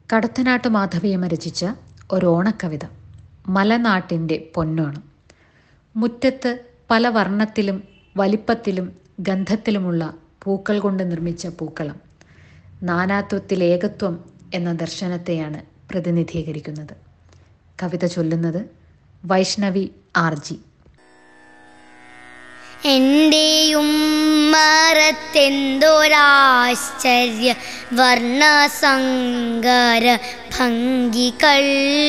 കടത്തനാട്ട് മാധവിയമ്മ രചിച്ച ഒരോണക്കവിത മലനാട്ടിൻ്റെ പൊന്നോണം മുറ്റത്ത് പല വർണ്ണത്തിലും വലിപ്പത്തിലും ഗന്ധത്തിലുമുള്ള പൂക്കൾ കൊണ്ട് നിർമ്മിച്ച പൂക്കളം നാനാത്വത്തിൽ ഏകത്വം എന്ന ദർശനത്തെയാണ് പ്രതിനിധീകരിക്കുന്നത് കവിത ചൊല്ലുന്നത് വൈഷ്ണവി ആർ ജി എന്റെയും മറത്തെന്തൊരാശ്ചര്യ വർണ്ണസങ്കര ഭംഗികൾ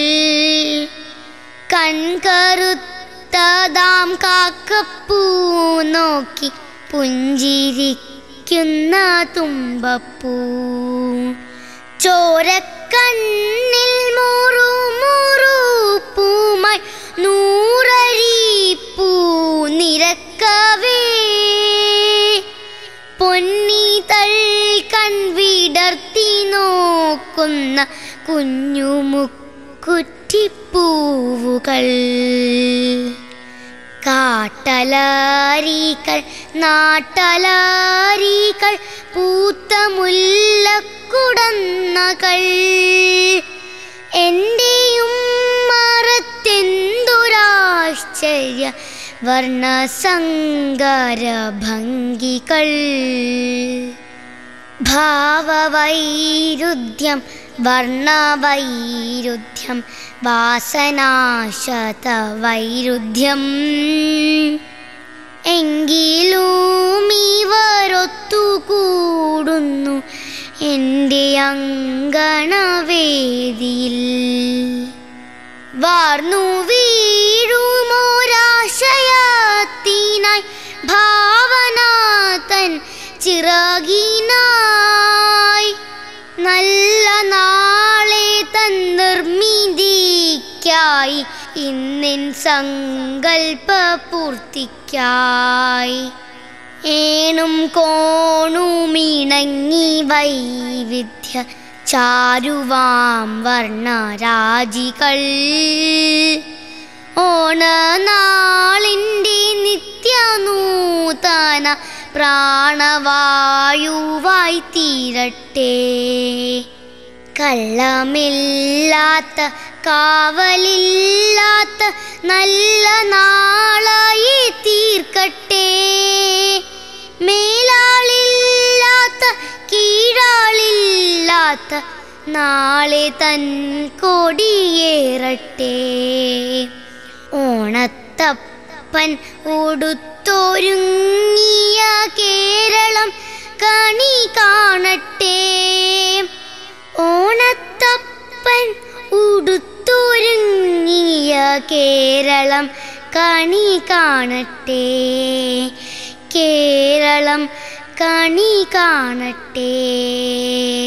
കൺകറുത്തതാം കാക്കപ്പൂ നോക്കി പുഞ്ചിരിക്കുന്ന തുമ്പപ്പൂ ചോരക്കണ്ണിൽ മുറു മുറുപ്പൂമായി നൂറരിപ്പൂ നിരക്കവേ പൊന്നിതൾ കൺവിടർത്തി നോക്കുന്ന കുഞ്ഞുമുക്കുറ്റിപ്പൂവുകൾ കാട്ടലാരികൾ നാട്ടലാരികൾ പൂത്ത മുല്ലക്കുടന്നകൾ എന്റെയും മറത്തെന്തൊരാശ്ചര്യ വർണ്ണസങ്കര ഭംഗികൾ ഭാവവൈരുദ്ധ്യം വർണ്ണവൈരുദ്ധ്യം വാസനാശത വൈരുദ്ധ്യം എങ്കിലും ഇവരൊത്തുകൂടുന്നു എൻ്റെ അങ്കണവേദിയിൽ വാർന്നു വീഴുമോരാശയത്തിനായി ഭാവന തൻ ചിറകിനായി നല്ല നാളെ തൻ നിർമ്മിതിക്കായി ഇന്നിൻ സങ്കൽപ്പ പൂർത്തിക്കായി ഏണും കോണുമിണങ്ങി വൈവിധ്യ ചാരുവാം വർണ്ണരാജികൾ ഓണനാളിൻ്റെ നിത്യനൂതന പ്രാണവായുവായി തീരട്ടെ കള്ളമില്ലാത്ത കാവലില്ലാത്ത നല്ല നാളായി തീർക്കട്ടെ മേലാളില്ലാത്ത കീഴാളില്ലാത്ത നാളെ തൻ കൊടിയേറട്ടെ ഓണത്തപ്പൻ ഉടുത്തൊരുങ്ങിയ കേരളം കണി കാണട്ടെ ഓണത്തപ്പൻ ഉടുത്തൊരുങ്ങിയ കേരളം കണി കാണട്ടെ കേരളം കണി കാണട്ടെ